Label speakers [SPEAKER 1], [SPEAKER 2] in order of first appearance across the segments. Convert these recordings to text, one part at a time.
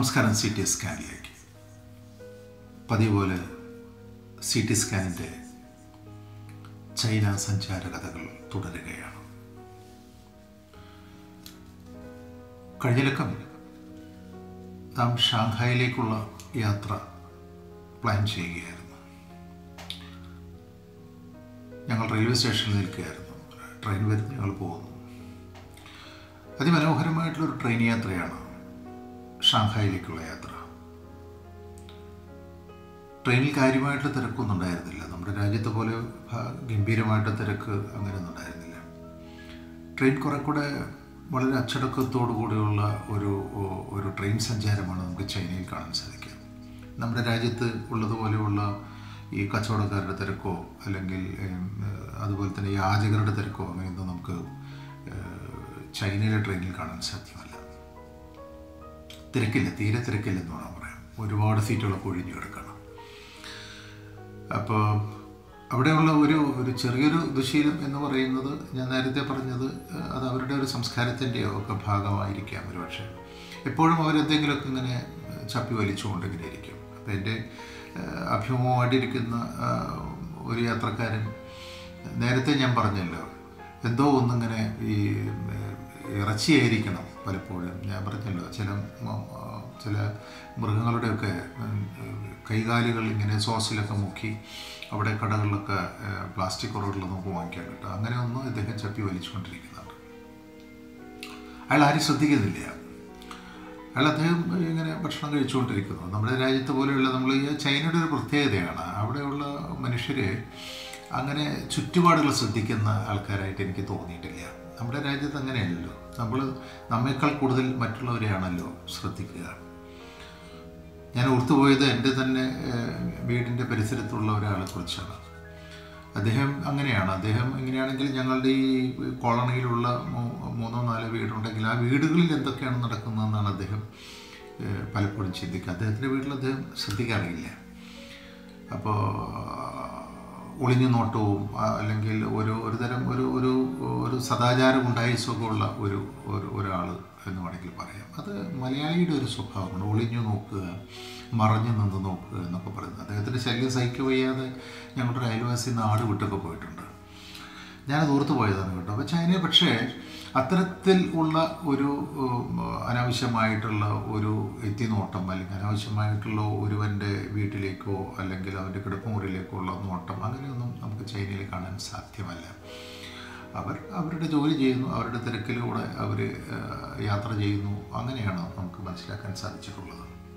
[SPEAKER 1] നമസ്കാരം C T സ്കാനിലേക്ക് പതിവ് പോലെ സി ടി സ്കാനിൻ്റെ ചൈന സഞ്ചാര കഥകൾ തുടരുകയാണ് കഴിഞ്ഞ ലക്കം നാം ഷാങ്ഹായിലേക്കുള്ള യാത്ര പ്ലാൻ ചെയ്യുകയായിരുന്നു ഞങ്ങൾ റെയിൽവേ സ്റ്റേഷനിൽ നിൽക്കുകയായിരുന്നു ട്രെയിൻ വരുന്നു ഞങ്ങൾ പോകുന്നു അതിമനോഹരമായിട്ടുള്ളൊരു ട്രെയിൻ യാത്രയാണ് ഷാങ്ഹായിലേക്കുള്ള യാത്ര ട്രെയിനിൽ കാര്യമായിട്ട് തിരക്കൊന്നും ഉണ്ടായിരുന്നില്ല നമ്മുടെ രാജ്യത്തെ പോലെ ഭ- ഗംഭീരമായിട്ട് തിരക്ക് അങ്ങനെയൊന്നും ഉണ്ടായിരുന്നില്ല ട്രെയിൻ കുറെ കൂടെ വളരെ അച്ചടക്കത്തോടു കൂടിയുള്ള ഒരു ഒ- ഒരു ട്രെയിൻ സഞ്ചാരമാണ് നമുക്ക് ചൈനയിൽ കാണാൻ സാധിക്കുക നമ്മുടെ രാജ്യത്ത് ഉള്ളതുപോലെയുള്ള ഈ കച്ചവടക്കാരുടെ തിരക്കോ അല്ലെങ്കിൽ ഏം, അതുപോലെ തന്നെ യാചകരുടെ തിരക്കോ അങ്ങനെയൊന്നും നമുക്ക് ഏഹ്, ചൈനയിലെ ട്രെയിനിൽ കാണാൻ സാധ്യമല്ല തിരക്കില്ല തീരെ തിരക്കില്ലെന്ന് വേണം പറയാം ഒരുപാട് സീറ്റുകളൊക്കെ ഒഴിഞ്ഞു കിടക്കണം അപ്പോൾ അവിടെയുള്ള ഒരു ഒരു ചെറിയൊരു ദുശീലം എന്ന് പറയുന്നത് ഞാൻ നേരത്തെ പറഞ്ഞത് ഏഹ്, അത് അവരുടെ ഒരു സംസ്കാരത്തിൻ്റെയോ ഒക്കെ ഭാഗമായിരിക്കാം ഒരു പക്ഷേ എപ്പോഴും അവരെന്തെങ്കിലുമൊക്കെ ഇങ്ങനെ ഏഹ്, ചപ്പി വലിച്ചുകൊണ്ട് ഇങ്ങനെ ഇരിക്കും അപ്പോൾ എൻ്റെ ഏഹ്, അഭിമുഖമായിട്ടിരിക്കുന്ന ആഹ്, ഒരു യാത്രക്കാരൻ നേരത്തെ ഞാൻ പറഞ്ഞല്ലോ എന്തോ ഒന്നിങ്ങനെ ഈ ഏഹ്, ഇറച്ചിയായിരിക്കണം പലപ്പോഴും ഞാൻ പറഞ്ഞല്ലോ ചില മ- ആ, ചില മൃഗങ്ങളുടെയൊക്കെ ഉം, കൈകാലുകൾ ഇങ്ങനെ സോസിലൊക്കെ മുക്കി അവിടെ കടകളിലൊക്കെ ഏഹ്, പ്ലാസ്റ്റിക് കവറുകളിൽ നമുക്ക് വാങ്ങിക്കാൻ കിട്ടും അങ്ങനെ ഒന്നും ഇദ്ദേഹം ചപ്പി വലിച്ചുകൊണ്ടിരിക്കുന്നുണ്ട് അയാൾ ആരും ശ്രദ്ധിക്കുന്നില്ല അയാൾ അദ്ദേഹം ഇങ്ങനെ ഭക്ഷണം കഴിച്ചുകൊണ്ടിരിക്കുന്നു നമ്മുടെ രാജ്യത്ത് പോലെയുള്ള നമ്മൾ ഈ ചൈനയുടെ ഒരു പ്രത്യേകതയാണ് അവിടെയുള്ള മനുഷ്യർ അങ്ങനെ ചുറ്റുപാടുകൾ ശ്രദ്ധിക്കുന്ന ആൾക്കാരായിട്ട് എനിക്ക് തോന്നിയിട്ടില്ല നമ്മുടെ രാജ്യത്ത് അങ്ങനെയല്ലല്ലോ നമ്മൾ നമ്മേക്കാൾ കൂടുതൽ മറ്റുള്ളവരെയാണല്ലോ ശ്രദ്ധിക്കുക ഞാൻ ഓർത്തുപോയത് എൻ്റെ തന്നെ ഏഹ്, വീടിൻ്റെ പരിസരത്തുള്ള ഒരാളെ കുറിച്ചാണ് അദ്ദേഹം അങ്ങനെയാണ് അദ്ദേഹം എങ്ങനെയാണെങ്കിൽ ഞങ്ങളുടെ ഈ കോളനിയിലുള്ള മൂ- മൂന്നോ നാലോ വീടുണ്ടെങ്കിൽ ആ വീടുകളിൽ എന്തൊക്കെയാണ് നടക്കുന്നതെന്നാണ് അദ്ദേഹം ഏഹ്, പലപ്പോഴും ചിന്തിക്കുക അദ്ദേഹത്തിൻ്റെ വീട്ടിൽ അദ്ദേഹം ശ്രദ്ധിക്കാറില്ല അപ്പോൾ ഒളിഞ്ഞു നോട്ടവും ആ, അല്ലെങ്കിൽ ഒരു ഒരു തരം ഒരു ഒരു ഒരു സദാചാരം ഉണ്ടായ സുഖമുള്ള ഒരു ഒരു ഒരാൾ എന്ന് വേണമെങ്കിൽ പറയാം അത് മലയാളിയുടെ ഒരു സ്വഭാവമാണ് ഒളിഞ്ഞു നോക്കുക മറഞ്ഞു നിന്ന് നോക്കുക എന്നൊക്കെ പറയുന്നത് അദ്ദേഹത്തിൻ്റെ ശല്യം സഹിക്കുക വയ്യാതെ ഞങ്ങളുടെ ഒരു അയൽവാസി നാട് വിട്ടൊക്കെ പോയിട്ടുണ്ട് ഞാനത് ഓർത്തു പോയതാണ് കേട്ടോ അപ്പോൾ ചൈന പക്ഷേ അത്തരത്തിൽ ഉള്ള ഒരു ഉം, അനാവശ്യമായിട്ടുള്ള ഒരു എത്തിനോട്ടം അല്ലെങ്കിൽ അനാവശ്യമായിട്ടുള്ള ഒരുവൻ്റെ വീട്ടിലേക്കോ അല്ലെങ്കിൽ അവൻ്റെ കിടപ്പുമുറിയിലേക്കോ ഉള്ള നോട്ടം അങ്ങനെയൊന്നും നമുക്ക് ചൈനയിൽ കാണാൻ സാധ്യമല്ല അവർ അവരുടെ ജോലി ചെയ്യുന്നു അവരുടെ തിരക്കിലൂടെ അവർ യാത്ര ചെയ്യുന്നു അങ്ങനെയാണ് നമുക്ക് മനസ്സിലാക്കാൻ സാധിച്ചിട്ടുള്ളത്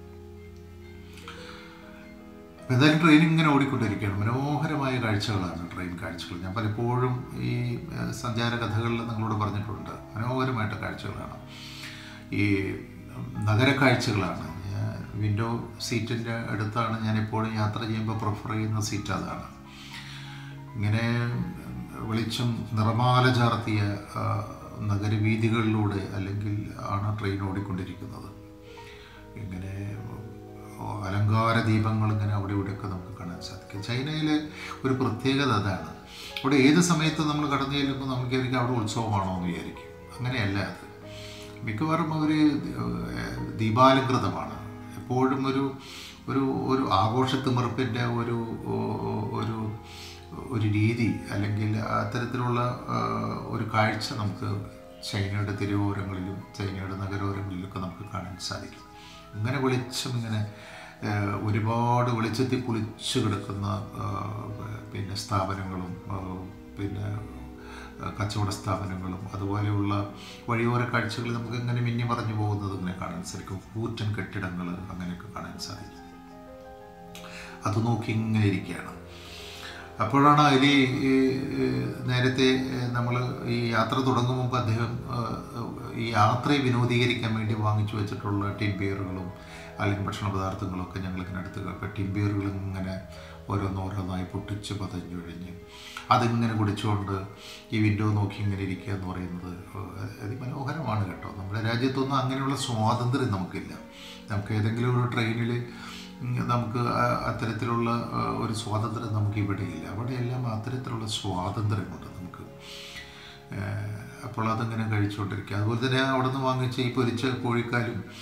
[SPEAKER 1] അപ്പോൾ എന്തായാലും ട്രെയിൻ ഇങ്ങനെ ഓടിക്കൊണ്ടിരിക്കുകയാണ് മനോഹരമായ കാഴ്ചകളാണ് ട്രെയിൻ കാഴ്ചകൾ ഞാൻ പലപ്പോഴും ഈ ഏഹ്, സഞ്ചാര കഥകളിൽ നിങ്ങളോട് പറഞ്ഞിട്ടുണ്ട് മനോഹരമായിട്ട് കാഴ്ചകളാണ് ഈ ഉം, നഗര കാഴ്ചകളാണ് ഞാൻ വിൻഡോ സീറ്റിൻ്റെ അടുത്താണ് ഞാൻ എപ്പോഴും യാത്ര ചെയ്യുമ്പോൾ പ്രിഫർ ചെയ്യുന്ന സീറ്റ് അതാണ് ഇങ്ങനെ വെളിച്ചം നിറമാല ചാർത്തിയ ആ, നഗരവീഥികളിലൂടെ അല്ലെങ്കിൽ ആണ് ട്രെയിൻ ഓടിക്കൊണ്ടിരിക്കുന്നത് ഇങ്ങനെ ഓ, അലങ്കാര ദീപങ്ങൾ ഇങ്ങനെ അവിടെ ഇവിടെയൊക്കെ നമുക്ക് കാണാൻ സാധിക്കും ചൈനയിലെ ഒരു പ്രത്യേകത അതാണ് അവിടെ ഏത് സമയത്ത് നമ്മൾ കടന്നു ചെല്ലുമ്പോൾ നമുക്ക് വിചാരിക്കും അവിടെ ഉത്സവമാണോ എന്ന് വിചാരിക്കും അങ്ങനെയല്ല അത് മിക്കവാറും അവർ ദീപാലങ്കൃതമാണ് എപ്പോഴും ഒരു ഒരു ഒരു ആഘോഷത്തിമിർപ്പിൻ്റെ ഒരു ഓ- ഒരു ഒരു രീതി അല്ലെങ്കിൽ അത്തരത്തിലുള്ള ആ, ഒരു കാഴ്ച നമുക്ക് ചൈനയുടെ തെരുവോരങ്ങളിലും ചൈനയുടെ നഗരോരങ്ങളിലൊക്കെ നമുക്ക് കാണാൻ സാധിക്കും ഇങ്ങനെ വെളിച്ചം ഇങ്ങനെ ആ, ഒരുപാട് വെളിച്ചത്തിൽ കുളിച്ചു കിടക്കുന്ന ആ, പിന്നെ സ്ഥാപനങ്ങളും ആ, പിന്നെ ആ, കച്ചവട സ്ഥാപനങ്ങളും അതുപോലെയുള്ള വഴിയോര കാഴ്ചകൾ നമുക്ക് ഇങ്ങനെ മിന്നി മറഞ്ഞു പോകുന്നത് ഇങ്ങനെ കാണാൻ സാധിക്കും കൂറ്റൻ കെട്ടിടങ്ങൾ അങ്ങനെയൊക്കെ കാണാൻ സാധിക്കും അത് നോക്കി ഇങ്ങനെ ഇരിക്കുകയാണ് അപ്പോഴാണ് അതിൽ ഈ ഈ നേരത്തെ നമ്മൾ ഈ യാത്ര തുടങ്ങും മുമ്പ് അദ്ദേഹം ആ, ഈ യാത്രയെ വിനോദീകരിക്കാൻ വേണ്ടി വാങ്ങിച്ചു വെച്ചിട്ടുള്ള ടിൻ ബിയറുകളും അല്ലെങ്കിൽ ഭക്ഷണ പദാർത്ഥങ്ങളൊക്കെ ഞങ്ങളിങ്ങനെ എടുത്ത് അപ്പോൾ ടിൻ ബിയറുകൾ ഇങ്ങനെ ഓരോന്നോരോന്നായി പൊട്ടിച്ച് പതഞ്ഞൊഴിഞ്ഞ് അതിങ്ങനെ കുടിച്ചുകൊണ്ട് ഈ വിൻഡോ നോക്കി ഇങ്ങനെ ഇരിക്കുക എന്ന് പറയുന്നത് അതിമനോഹരമാണ് കേട്ടോ നമ്മുടെ രാജ്യത്തൊന്നും അങ്ങനെയുള്ള സ്വാതന്ത്ര്യം നമുക്കില്ല നമുക്ക് ഏതെങ്കിലും ഒരു ട്രെയിനിൽ ഉം, നമുക്ക് ആ- അത്തരത്തിലുള്ള ആ, ഒരു സ്വാതന്ത്ര്യം നമുക്ക് ഇവിടെയില്ല അവിടെയെല്ലാം അത്തരത്തിലുള്ള സ്വാതന്ത്ര്യമുണ്ട് നമുക്ക് ഏഹ്, അപ്പോൾ അതിങ്ങനെ കഴിച്ചുകൊണ്ടിരിക്കുക അതുപോലെ തന്നെ അവിടെ നിന്ന് വാങ്ങിച്ച ഈ പൊരിച്ച കോഴിക്കാലും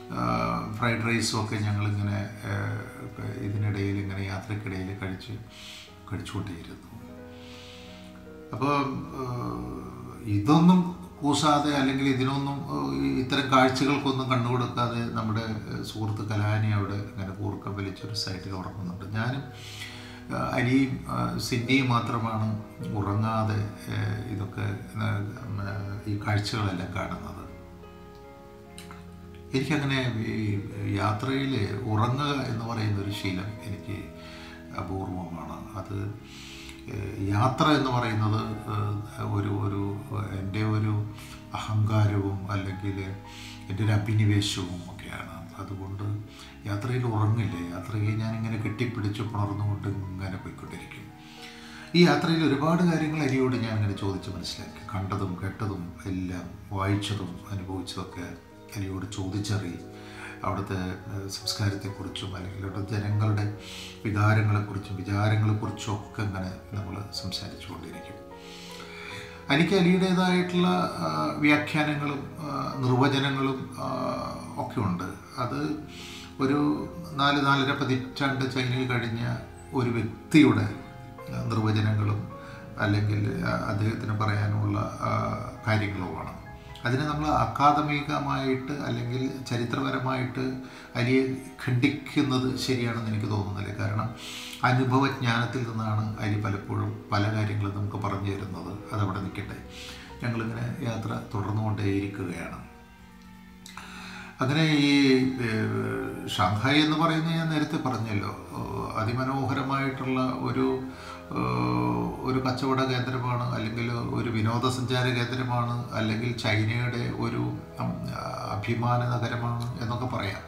[SPEAKER 1] ഫ്രൈഡ് റൈസും ഒക്കെ ഞങ്ങളിങ്ങനെ ആ, ഇതിനിടയിൽ ഇങ്ങനെ യാത്രക്കിടയിൽ കഴിച്ച് കഴിച്ചുകൊണ്ടേയിരുന്നു അപ്പോൾ ഇതൊന്നും കൂസാതെ അല്ലെങ്കിൽ ഇതിനൊന്നും ഏഹ്, ഈ ഇത്തരം കാഴ്ചകൾക്കൊന്നും കണ്ണുകൊടുക്കാതെ നമ്മുടെ ഏഹ്, സുഹൃത്ത് കലാനി അവിടെ ഇങ്ങനെ കൂർക്കം വലിച്ചൊരു സൈഡിൽ ഉറങ്ങുന്നുണ്ട് ഞാനും ഏഹ്, അലിയും ഏഹ്, സിൻഡിയും മാത്രമാണ് ഉറങ്ങാതെ ഏഹ്, ഇതൊക്കെ ഏഹ്, ഉം, ഏഹ്, ഈ കാഴ്ചകളെല്ലാം കാണുന്നത് എനിക്കങ്ങനെ ഈ യാത്രയിൽ ഉറങ്ങുക എന്ന് പറയുന്ന ഒരു ശീലം എനിക്ക് അപൂർവമാണ് അത് ഏഹ്, യാത്ര എന്ന് പറയുന്നത് ഏഹ്, ഒരു ഒരു എൻ്റെ ഒരു അഹങ്കാരവും അല്ലെങ്കിൽ എൻ്റെ ഒരു അഭിനിവേശവും ഒക്കെയാണ് അതുകൊണ്ട് യാത്രയിൽ ഉറങ്ങില്ല യാത്രയിൽ ഞാനിങ്ങനെ കെട്ടിപ്പിടിച്ച് പുണർന്നുകൊണ്ട് ഇങ്ങനെ പോയിക്കൊണ്ടിരിക്കും ഈ യാത്രയിൽ ഒരുപാട് കാര്യങ്ങൾ അരിയോട് ഞാൻ ഇങ്ങനെ ചോദിച്ച് മനസ്സിലാക്കി കണ്ടതും കേട്ടതും എല്ലാം വായിച്ചതും അനുഭവിച്ചതൊക്കെ അരിയോട് ചോദിച്ചറിയും അവിടുത്തെ ഏഹ്, സംസ്കാരത്തെക്കുറിച്ചും അല്ലെങ്കിൽ അവിടുത്തെ ജനങ്ങളുടെ വികാരങ്ങളെക്കുറിച്ചും വിചാരങ്ങളെക്കുറിച്ചും ഒക്കെ ഇങ്ങനെ നമ്മൾ സംസാരിച്ചു കൊണ്ടിരിക്കും എനിക്ക് അലിയുടേതായിട്ടുള്ള ആ, വ്യാഖ്യാനങ്ങളും ആ, നിർവചനങ്ങളും ആ, ഒക്കെ ഉണ്ട് അത് ഒരു നാല് നാലര പതിറ്റാണ്ട് ചൈനയിൽ കഴിഞ്ഞ ഒരു വ്യക്തിയുടെ ആ, നിർവചനങ്ങളും അല്ലെങ്കിൽ ആ, അദ്ദേഹത്തിന് പറയാനുള്ള ആ, കാര്യങ്ങളുമാണ് അതിനെ നമ്മൾ അക്കാദമികമായിട്ട് അല്ലെങ്കിൽ ചരിത്രപരമായിട്ട് അലിയെ ഖണ്ഡിക്കുന്നത് ശരിയാണെന്ന് എനിക്ക് തോന്നുന്നില്ല കാരണം അനുഭവജ്ഞാനത്തിൽ നിന്നാണ് അലി പലപ്പോഴും പല കാര്യങ്ങളും നമുക്ക് പറഞ്ഞു തരുന്നത് അതവിടെ നിൽക്കട്ടെ ഞങ്ങളിങ്ങനെ യാത്ര തുടർന്നുകൊണ്ടേയിരിക്കുകയാണ് അങ്ങനെ ഈ ഏഹ്, ഷാങ്ഹായ് എന്ന് പറയുന്നത് ഞാൻ നേരത്തെ പറഞ്ഞല്ലോ ഏഹ്, അതിമനോഹരമായിട്ടുള്ള ഒരു ഏഹ്, ഒരു കച്ചവട കേന്ദ്രമാണ് അല്ലെങ്കിൽ ഒരു വിനോദസഞ്ചാര കേന്ദ്രമാണ് അല്ലെങ്കിൽ ചൈനയുടെ ഒരു ഉം, അഭിമാന നഗരമാണ് എന്നൊക്കെ പറയാം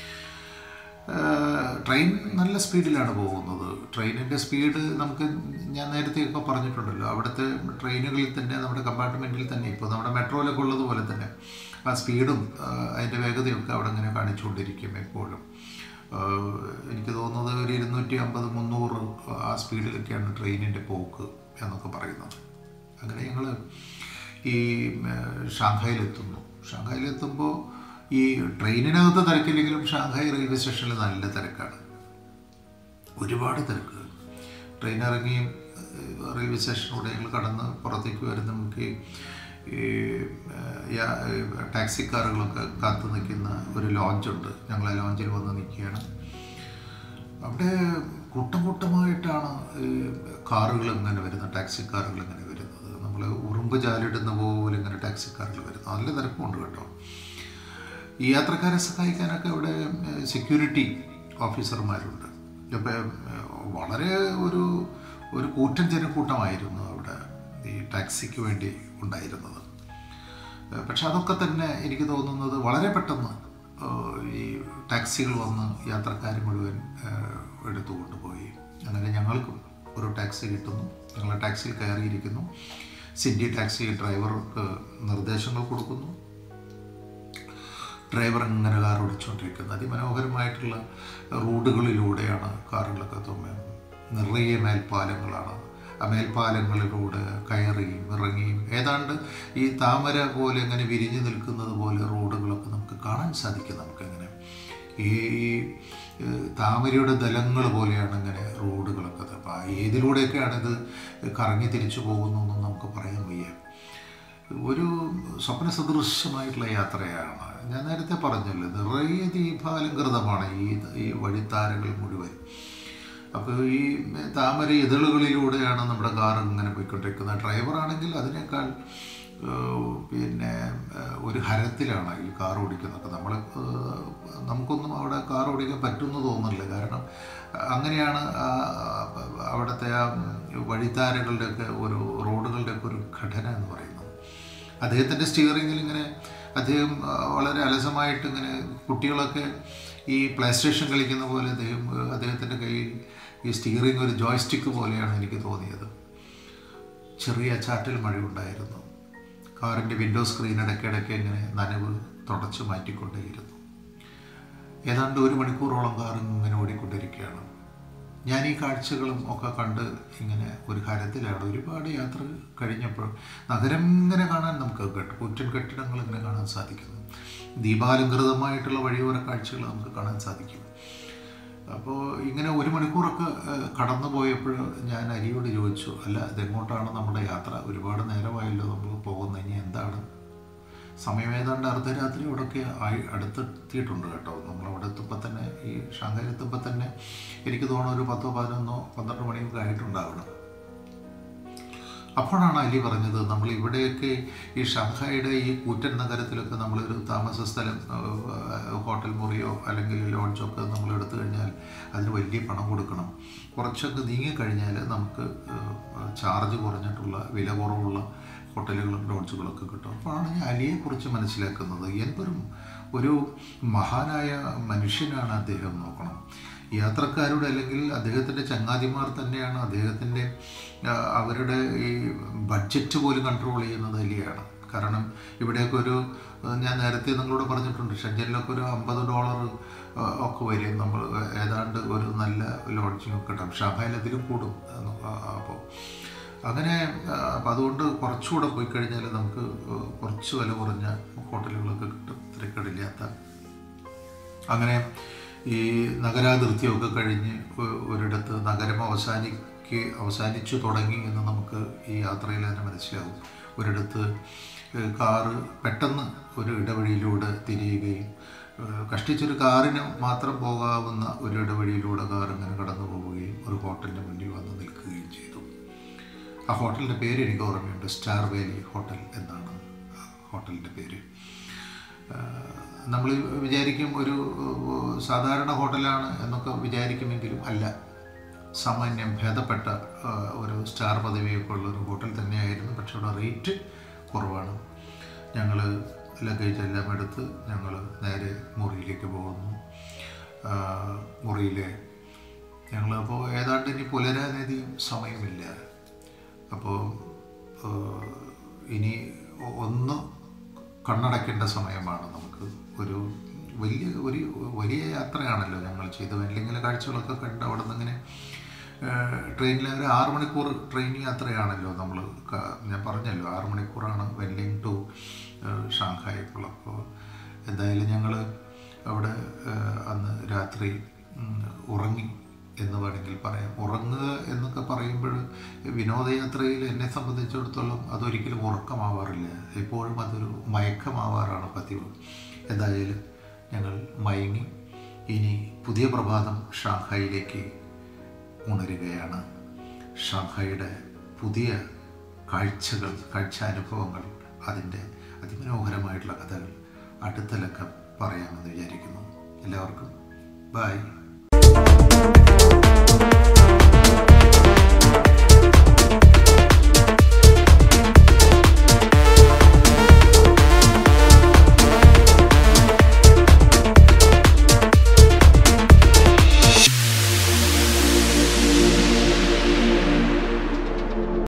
[SPEAKER 1] ഏഹ്, ട്രെയിൻ നല്ല സ്പീഡിലാണ് പോകുന്നത് ട്രെയിനിൻ്റെ സ്പീഡ് നമുക്ക് ഞാൻ നേരത്തെയൊക്കെ പറഞ്ഞിട്ടുണ്ടല്ലോ അവിടുത്തെ ട്രെയിനുകളിൽ തന്നെ നമ്മുടെ കമ്പാർട്ട്മെൻറ്റിൽ തന്നെ ഇപ്പോൾ നമ്മുടെ മെട്രോയിലൊക്കെ ഉള്ളതുപോലെ തന്നെ ആ സ്പീഡും ഏഹ്, അതിൻ്റെ വേഗതയൊക്കെ അവിടെ ഇങ്ങനെ കാണിച്ചുകൊണ്ടിരിക്കും എപ്പോഴും ഏഹ്, എനിക്ക് തോന്നുന്നത് ഒരു ഇരുന്നൂറ്റി അമ്പത് മുന്നൂറ് ആ സ്പീഡിലൊക്കെയാണ് ട്രെയിനിൻ്റെ പോക്ക് എന്നൊക്കെ പറയുന്നത് അങ്ങനെ ഞങ്ങൾ ഈ ഏഹ്, ഷാങ്ഹായിലെത്തുന്നു ഷാങ്ഹായിലെത്തുമ്പോൾ ഈ ട്രെയിനിനകത്ത് തിരക്കില്ലെങ്കിലും ഷാങ്ഹായ് റെയിൽവേ സ്റ്റേഷനിൽ നല്ല തിരക്കാണ് ഒരുപാട് തിരക്ക് ട്രെയിൻ ഇറങ്ങിയും ഏഹ്, റെയിൽവേ സ്റ്റേഷനിലൂടെ ഞങ്ങൾ കടന്ന് പുറത്തേക്ക് വരുന്ന നമുക്ക് ഈ ഏഹ്, യാ- ഏഹ്, ടാക്സി കാറുകളൊക്കെ കാത്തു നിൽക്കുന്ന ഒരു ലോഞ്ചുണ്ട് ഞങ്ങൾ ആ ലോഞ്ചിൽ വന്ന് നിൽക്കുകയാണ് അവിടെ കൂട്ടം കൂട്ടമായിട്ടാണ് ഈ കാറുകൾ ഇങ്ങനെ വരുന്നത് ടാക്സി കാറുകൾ ഇങ്ങനെ വരുന്നത് നമ്മൾ ഉറുമ്പ് ചാലിടുന്ന പോലെ ഇങ്ങനെ ടാക്സി കാറുകൾ വരുന്നത് നല്ല തിരക്കുണ്ട് കേട്ടോ ഈ യാത്രക്കാരെ സഹായിക്കാനൊക്കെ ഇവിടെ സെക്യൂരിറ്റി ഓഫീസർമാരുണ്ട് ഇപ്പം വളരെ ഒരു ഒരു കൂറ്റൻ ജനക്കൂട്ടമായിരുന്നു അവിടെ ഈ ടാക്സിക്ക് വേണ്ടി ഉണ്ടായിരുന്നത് ഏഹ് പക്ഷെ അതൊക്കെ തന്നെ എനിക്ക് തോന്നുന്നത് വളരെ പെട്ടെന്ന് ഏഹ് ഈ ടാക്സികൾ വന്ന് യാത്രക്കാരെ മുഴുവൻ ഏഹ് എടുത്തു കൊണ്ടുപോയി അങ്ങനെ ഞങ്ങൾക്കും ഒരു ടാക്സി കിട്ടുന്നു ഞങ്ങൾ ടാക്സിയിൽ കയറിയിരിക്കുന്നു സിറ്റി ടാക്സി ഡ്രൈവർക്ക് നിർദ്ദേശങ്ങൾ കൊടുക്കുന്നു ഡ്രൈവർ ഇങ്ങനെ കാർ ഓടിച്ചുകൊണ്ടിരിക്കുന്നത് അതിമനോഹരമായിട്ടുള്ള റോഡുകളിലൂടെയാണ് കാറുകളൊക്കെ തുമ്മ നിറയെ മേൽപ്പാലങ്ങളാണ് ആ മേൽപ്പാലങ്ങളിലൂടെ കയറിയും ഇറങ്ങിയും ഏതാണ്ട് ഈ താമര പോലെ ഇങ്ങനെ വിരിഞ്ഞു നിൽക്കുന്നത് പോലെ റോഡുകളൊക്കെ നമുക്ക് കാണാൻ സാധിക്കും നമുക്കിങ്ങനെ ഈ ഏഹ്, താമരയുടെ ദലങ്ങൾ പോലെയാണ് ഇങ്ങനെ റോഡുകളൊക്കെ അപ്പോൾ ഏതിലൂടെയൊക്കെയാണ് ഇത് കറങ്ങി തിരിച്ചു പോകുന്നു എന്ന് നമുക്ക് പറയാൻ വയ്യ ഒരു സ്വപ്ന സദൃശമായിട്ടുള്ള യാത്രയാണ് ഞാൻ നേരത്തെ പറഞ്ഞല്ലോ നിറയെ ദീപാലങ്കൃതമാണ് ഈ ഈ വഴിത്താരകൾ മുഴുവൻ അപ്പോൾ ഈ താമര ഇതളുകളിലൂടെയാണ് നമ്മുടെ കാർ ഇങ്ങനെ പോയിക്കൊണ്ടിരിക്കുന്നത് ഡ്രൈവറാണെങ്കിൽ അതിനേക്കാൾ ഏഹ്, പിന്നെ ഏഹ്, ഒരു ഹരത്തിലാണ് ഈ കാർ ഓടിക്കുന്നത് നമ്മൾ നമുക്കൊന്നും അവിടെ കാർ ഓടിക്കാൻ പറ്റുമെന്ന് തോന്നുന്നില്ല കാരണം അങ്ങനെയാണ് ആ, അവിടുത്തെ ആ വഴിത്താരകളുടെയൊക്കെ ഒരു റോഡുകളുടെയൊക്കെ ഒരു ഘടന എന്ന് പറയുന്നത് അദ്ദേഹത്തിൻ്റെ സ്റ്റിയറിങ്ങിൽ ഇങ്ങനെ അദ്ദേഹം ആ, വളരെ അലസമായിട്ട് ഇങ്ങനെ കുട്ടികളൊക്കെ ഈ പ്ലേ സ്റ്റേഷൻ കളിക്കുന്ന പോലെ അദ്ദേഹം ആ, അദ്ദേഹത്തിൻ്റെ കയ്യിൽ ഈ സ്റ്റിയറിംഗ് ഒരു ജോയ്സ്റ്റിക്ക് പോലെയാണ് എനിക്ക് തോന്നിയത് ചെറിയ ചാറ്റൽ മഴയുണ്ടായിരുന്നു കാറിൻ്റെ വിൻഡോ സ്ക്രീൻ ഇടയ്ക്കിടയ്ക്ക് ഇങ്ങനെ നനവ് തുടച്ച് മാറ്റിക്കൊണ്ടേയിരുന്നു ഏതാണ്ട് ഒരു മണിക്കൂറോളം കാർ ഇങ്ങനെ ഓടിക്കൊണ്ടിരിക്കുകയാണ് ഞാൻ ഈ കാഴ്ചകളും ഒക്കെ കണ്ട് ഇങ്ങനെ ഒരു ഹരത്തിലാണ് ഒരുപാട് യാത്ര കഴിഞ്ഞപ്പോൾ നഗരം ഇങ്ങനെ കാണാൻ നമുക്ക് കെട്ട് കൂറ്റൻ കെട്ടിടങ്ങൾ ഇങ്ങനെ കാണാൻ സാധിക്കുന്നു ദീപാലങ്കൃതമായിട്ടുള്ള വഴിയോര കാഴ്ചകൾ നമുക്ക് കാണാൻ സാധിക്കും അപ്പോൾ ഇങ്ങനെ ഒരു മണിക്കൂറൊക്കെ ഏഹ്, കടന്നു പോയപ്പോൾ ഞാൻ അരിയോട് ചോദിച്ചു അല്ല ഇതെങ്ങോട്ടാണ് നമ്മുടെ യാത്ര ഒരുപാട് നേരമായല്ലോ നമ്മൾ പോകുന്നത് ഇനി എന്താണ് സമയം ഏതാണ്ട് അർദ്ധരാത്രി അവിടെയൊക്കെ ആയി അടുത്തെത്തിയിട്ടുണ്ട് കേട്ടോ നമ്മൾ അവിടെ എത്തുമ്പോൾ തന്നെ ഈ ഷാങ്ഹായി എത്തുമ്പോൾ തന്നെ എനിക്ക് തോന്നുന്നു ഒരു പത്തോ പതിനൊന്നോ പന്ത്രണ്ട് മണിയൊക്കെ ആയിട്ടുണ്ടാവണം അപ്പോഴാണ് അലി പറഞ്ഞത് നമ്മൾ ഇവിടെയൊക്കെ ഈ ഷാങ്ഹായിയുടെ ഈ കൂറ്റൻ നഗരത്തിലൊക്കെ നമ്മളൊരു താമസ സ്ഥലം ഏഹ്, ഹോട്ടൽ മുറിയോ അല്ലെങ്കിൽ ലോഡ്ജോ ഒക്കെ നമ്മൾ എടുത്തു കഴിഞ്ഞാൽ അതിന് വലിയ പണം കൊടുക്കണം കുറച്ചൊക്കെ നീങ്ങിക്കഴിഞ്ഞാൽ നമുക്ക് ഏഹ്, ചാർജ് കുറഞ്ഞിട്ടുള്ള വില കുറവുള്ള ഹോട്ടലുകളും ലോഡ്ജുകളൊക്കെ കിട്ടും അപ്പോഴാണ് ഞാൻ അലിയെക്കുറിച്ച് മനസ്സിലാക്കുന്നത് എന്തൊരു ഒരു മഹാനായ മനുഷ്യനാണ് അദ്ദേഹം നോക്കണം യാത്രക്കാരുടെ അല്ലെങ്കിൽ അദ്ദേഹത്തിൻ്റെ ചങ്ങാതിമാർ തന്നെയാണ് അദ്ദേഹത്തിൻ്റെ ആ, അവരുടെ ഈ ബഡ്ജറ്റ് പോലും കൺട്രോൾ ചെയ്യുന്നത് അലിയാണ് കാരണം ഇവിടെയൊക്കെ ഒരു ആ, ഞാൻ നേരത്തെ നിങ്ങളോട് പറഞ്ഞിട്ടുണ്ട് ഷെഞ്ചനിലൊക്കെ ഒരു അമ്പത് ഡോളർ ഒക്കെ വരും നമ്മൾ ഏതാണ്ട് ഒരു നല്ല ലോഡ്ജിങ് കിട്ടും ഷാങ്ഹായിൽ അതിലും കൂടും അപ്പോൾ അങ്ങനെ ആ, അപ്പം അതുകൊണ്ട് കുറച്ചുകൂടെ പോയി കഴിഞ്ഞാൽ നമുക്ക് ആ, കുറച്ച് വില കുറഞ്ഞ ഹോട്ടലുകളൊക്കെ കിട്ടും തിരക്കടില്ലാത്ത അങ്ങനെ ഈ നഗരാതിർത്തിയൊക്കെ കഴിഞ്ഞ് ഒ- ഒരിടത്ത് നഗരം അവസാനിക്ക് അവസാനിച്ചു തുടങ്ങി എന്ന് നമുക്ക് ഈ യാത്രയിൽ തന്നെ മനസ്സിലാവും ഒരിടത്ത് ഏഹ്, കാറ് പെട്ടെന്ന് ഒരു ഇടവഴിയിലൂടെ തിരിയുകയും ഏഹ്, കഷ്ടിച്ചൊരു കാറിന് മാത്രം പോകാവുന്ന ഒരു ഇടവഴിയിലൂടെ കാർ ഇങ്ങനെ കടന്നു പോവുകയും ഒരു ഹോട്ടലിൻ്റെ മുന്നിൽ വന്ന് നിൽക്കുകയും ചെയ്തു ആ ഹോട്ടലിൻ്റെ പേര് എനിക്ക് ഓർമ്മയുണ്ട് സ്റ്റാർ വാലി ഹോട്ടൽ എന്നാണ് ആ ഹോട്ടലിൻ്റെ പേര് നമ്മൾ വിചാരിക്കും ഒരു ഏഹ്, സാധാരണ ഹോട്ടലാണ് എന്നൊക്കെ വിചാരിക്കുമെങ്കിലും അല്ല സാമാന്യം ഭേദപ്പെട്ട ഏഹ്, ഒരു സ്റ്റാർ പദവിയൊക്കെ ഉള്ള ഒരു ഹോട്ടൽ തന്നെയായിരുന്നു പക്ഷെ അവിടെ റേറ്റ് കുറവാണ് ഞങ്ങൾ ലഗേജ് എല്ലാം എടുത്ത് ഞങ്ങൾ നേരെ മുറിയിലേക്ക് പോകുന്നു ആഹ്, മുറിയിലെ ഞങ്ങളപ്പോൾ ഏതാണ്ട് ഇനി പുലരാനധികം സമയമില്ല അപ്പോൾ ഇനി ഒന്ന് കണ്ണടയ്ക്കേണ്ട ട്രെയിനിൻ്റെ നമുക്ക് ഒരു വലിയ ഒരു വലിയ യാത്രയാണല്ലോ ഞങ്ങൾ ചെയ്തത് വെല്ലിങ്ങിലെ കാഴ്ചകളൊക്കെ കണ്ട് അവിടെ നിന്ന് ഇങ്ങനെ ട്രെയിനിൽ ഒരു ആറ് മണിക്കൂർ ട്രെയിൻ യാത്രയാണല്ലോ നമ്മൾ ഞാൻ പറഞ്ഞല്ലോ ആറ് മണിക്കൂറാണ് വെല്ലിംഗ് ടു ഷാങ്ഹായിക്കുള്ള അപ്പോൾ എന്തായാലും ഞങ്ങൾ അവിടെ ഏഹ്, അന്ന് രാത്രി ഉം, ഉറങ്ങി എന്ന് വേണമെങ്കിൽ പറയാം ഉറങ്ങുക എന്നൊക്കെ പറയുമ്പോൾ വിനോദയാത്രയിൽ എന്നെ സംബന്ധിച്ചിടത്തോളം അതൊരിക്കലും ഉറക്കമാവാറില്ല എപ്പോഴും അതൊരു മയക്കമാവാറാണ് പതിവ് എന്തായാലും ഞങ്ങൾ മയങ്ങി ഇനി പുതിയ പ്രഭാതം ഷാങ്ഹായിലേക്ക് ഉണരുകയാണ് ഷാങ്ഹായിയുടെ പുതിയ കാഴ്ചകൾ കാഴ്ചാനുഭവങ്ങൾ അതിൻ്റെ അതിമനോഹരമായിട്ടുള്ള കഥകൾ അടുത്ത ലക്കം പറയാമെന്ന് വിചാരിക്കുന്നു എല്ലാവർക്കും ബൈ